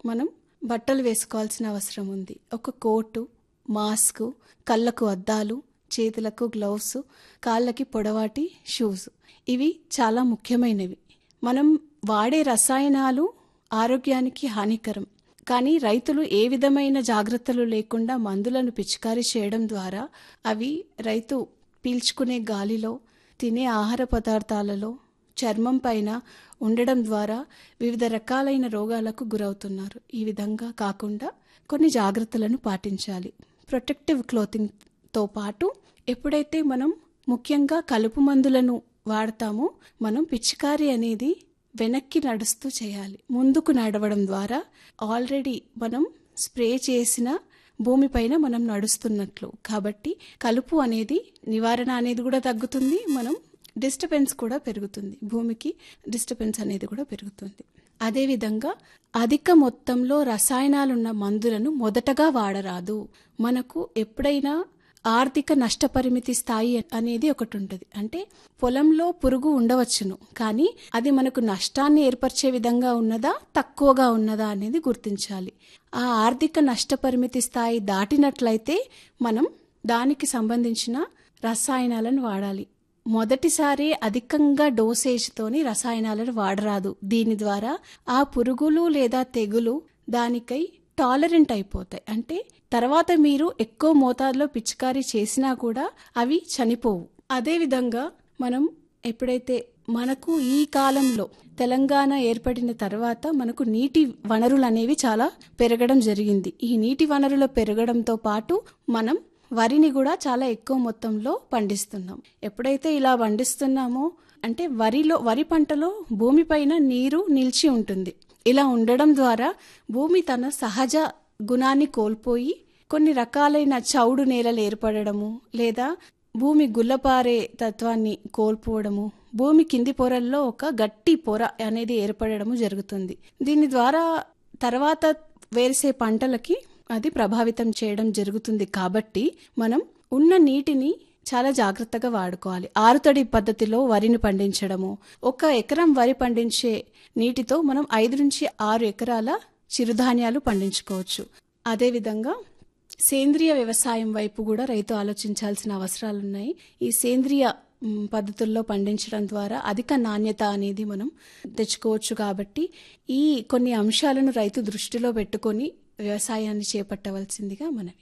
మనం బట్టలు వేసుకోవాల్సిన అవసరం ఉంది ఒక కోటు మాస్క్ కళ్ళకు అద్దాలు చేతులకు గ్లౌస్ కాళ్ళకి పొడవాటి షూస్ ఇవి చాలా ముఖ్యమైనవి మనం వాడే రసాయనాలు ఆరోగ్యానికి హానికరం కానీ రైతులు ఏ విధమైన జాగ్రత్తలు లేకుండా మందులను పిచికారీ చేయడం ద్వారా అవి రైతు పీల్చుకునే గాలిలో తినే ఆహార పదార్థాలలో చర్మం పైన ఉండడం ద్వారా వివిధ రకాలైన రోగాలకు గురవుతున్నారు ఈ విధంగా కాకుండా కొన్ని జాగ్రత్తలను పాటించాలి ప్రొటెక్టివ్ క్లోతింగ్తో పాటు ఎప్పుడైతే మనం ముఖ్యంగా కలుపు మందులను వాడతామో మనం పిచికారీ అనేది వెనక్కి నడుస్తూ చేయాలి ముందుకు నడవడం ద్వారా ఆల్రెడీ మనం స్ప్రే చేసిన భూమిపైన మనం నడుస్తున్నట్లు కాబట్టి కలుపు అనేది నివారణ అనేది కూడా తగ్గుతుంది మనం డిస్టర్బెన్స్ కూడా పెరుగుతుంది భూమికి డిస్టర్బెన్స్ అనేది కూడా పెరుగుతుంది అదేవిధంగా అధిక మొత్తంలో రసాయనాలున్న మందులను మొదటగా వాడరాదు మనకు ఎప్పుడైనా ఆర్థిక నష్టపరిమితి స్థాయి అనేది ఒకటి ఉంటుంది అంటే పొలంలో పురుగు ఉండవచ్చును కానీ అది మనకు నష్టాన్ని ఏర్పరిచే విధంగా ఉన్నదా తక్కువగా ఉన్నదా అనేది గుర్తించాలి ఆ ఆర్థిక నష్టపరిమితి స్థాయి దాటినట్లయితే మనం దానికి సంబంధించిన రసాయనాలను వాడాలి మొదటిసారి అధికంగా డోసేజ్తోని రసాయనాలను వాడరాదు దీని ద్వారా ఆ పురుగులు లేదా తెగులు దానికై టాలరెంట్ అయిపోతాయి అంటే తర్వాత మీరు ఎక్కువ మోతాదులో పిచికారీ చేసినా కూడా అవి చనిపోవు అదేవిధంగా మనం ఎప్పుడైతే మనకు ఈ కాలంలో తెలంగాణ ఏర్పడిన తర్వాత మనకు నీటి వనరులు అనేవి చాలా పెరగడం జరిగింది ఈ నీటి వనరుల పెరగడంతో పాటు మనం వరిని కూడా చాలా ఎక్కువ మొత్తంలో పండిస్తున్నాం ఎప్పుడైతే ఇలా పండిస్తున్నామో అంటే వరిలో వరి పంటలో భూమిపైన నీరు నిలిచి ఉంటుంది ఇలా ఉండడం ద్వారా భూమి తన సహజ గుణాన్ని కోల్పోయి కొన్ని రకాలైన చౌడు నేలలు ఏర్పడము లేదా భూమి గుల్లపారే తత్వాన్ని కోల్పోవడము భూమి కింది పొరల్లో ఒక గట్టి పొర అనేది ఏర్పడము జరుగుతుంది దీని ద్వారా తర్వాత వేసే పంటలకి అది ప్రభావితం చేయడం జరుగుతుంది కాబట్టి మనం ఉన్న నీటిని చాలా జాగ్రత్తగా వాడుకోవాలి ఆరుతడి పద్ధతిలో వరిని పండించడము ఒక ఎకరం వరి పండించే నీటితో మనం ఐదు నుంచి ఆరు ఎకరాల చిరుధాన్యాలు పండించుకోవచ్చు అదేవిధంగా సేంద్రియ వ్యవసాయం వైపు కూడా రైతు ఆలోచించాల్సిన అవసరాలు ఉన్నాయి ఈ సేంద్రియ మ్, పద్ధతుల్లో పండించడం ద్వారా అధిక నాణ్యత అనేది మనం తెచ్చుకోవచ్చు కాబట్టి ఈ కొన్ని అంశాలను రైతు దృష్టిలో పెట్టుకొని వ్యవసాయాన్ని చేపట్టవలసిందిగా మనవి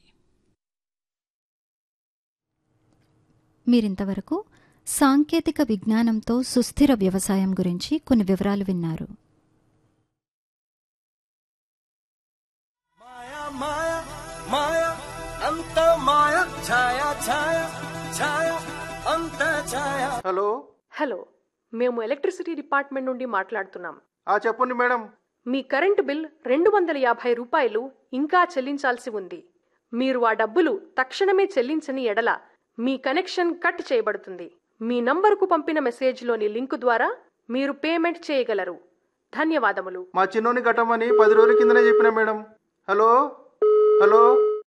మీరింతవరకు సాంకేతిక విజ్ఞానంతో సుస్థిర వ్యవసాయం గురించి కొన్ని వివరాలు విన్నారు మాయా మాయా మాయా అంత మాయా ఛాయా ఛాయా ఛాయా అంత ఛాయా హలో హలో మేము ఎలక్ట్రిసిటీ డిపార్ట్మెంట్ నుండి మాట్లాడుతున్నాం ఆ చెప్పండి మేడం మీ కరెంటు బిల్ రెండు వందల యాభై రూపాయలు ఇంకా చెల్లించాల్సి ఉంది మీరు ఆ డబ్బులు తక్షణమే చెల్లించని ఎడల మీ కనెక్షన్ కట్ చేయబడుతుంది మీ నంబరుకు పంపిన మెసేజ్లోని లింకు ద్వారా మీరు పేమెంట్ చేయగలరు ధన్యవాదములు మా చిన్నోని కట్టమని పది రోజుల కిందనే చెప్పిన మేడం హలో హలో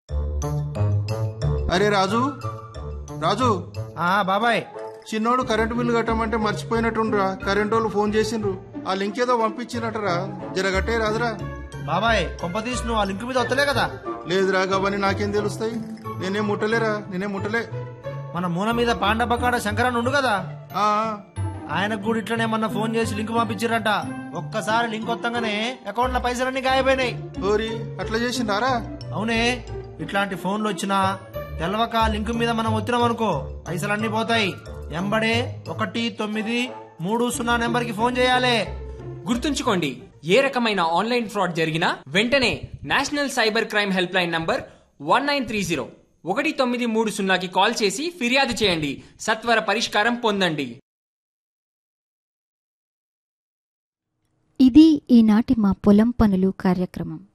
అరే రాజు రాజు ఆ బాబాయ్ చిన్నోడు కరెంటు బిల్లు కట్టమంటే మర్చిపోయినట్టుండ్రా కరెంటు వాళ్ళు ఫోన్ చేసిండ్రు ఆ లింక్ ఏదో పంపించినట్టరా జర కట్టే రాదురా బాబాయ్ కొంపతీసి నువ్వు ఆ లింక్ మీద వస్తలే కదా లేదురా గవని నాకేం తెలుస్తాయి నేనేం ముట్టలేరా నేనేం ముట్టలే మన మూల మీద పాండపకాడ శంకరన్ ఉండు కదా ఆ ఆయనకు కూడా ఇట్లనే మొన్న ఫోన్ చేసి లింక్ పంపించారంట ఒక్కసారి లింక్ వత్తంగానే అకౌంట్ లో పైసలన్నీ గాయపోయినాయి ఓరి అట్లా చేసిండారా అవునే ఇట్లాంటి ఫోన్లు వచ్చినా తెలవక లింక్ మీద మనం వచ్చినాం అనుకో పైసలన్నీ పోతాయి ఎంబడే ఒకటి తొమ్మిది మూడు సున్నా నెంబర్ కి ఫోన్ చేయాలి గుర్తుంచుకోండి ఏ రకమైన ఆన్లైన్ ఫ్రాడ్ జరిగినా వెంటనే national cyber crime helpline number one nine three zero ఒకటి తొమ్మిది మూడు సున్నాకి కాల్ చేసి ఫిర్యాదు చేయండి సత్వర పరిష్కారం పొందండి ఇది ఈనాటి మా పొలం పనులు కార్యక్రమం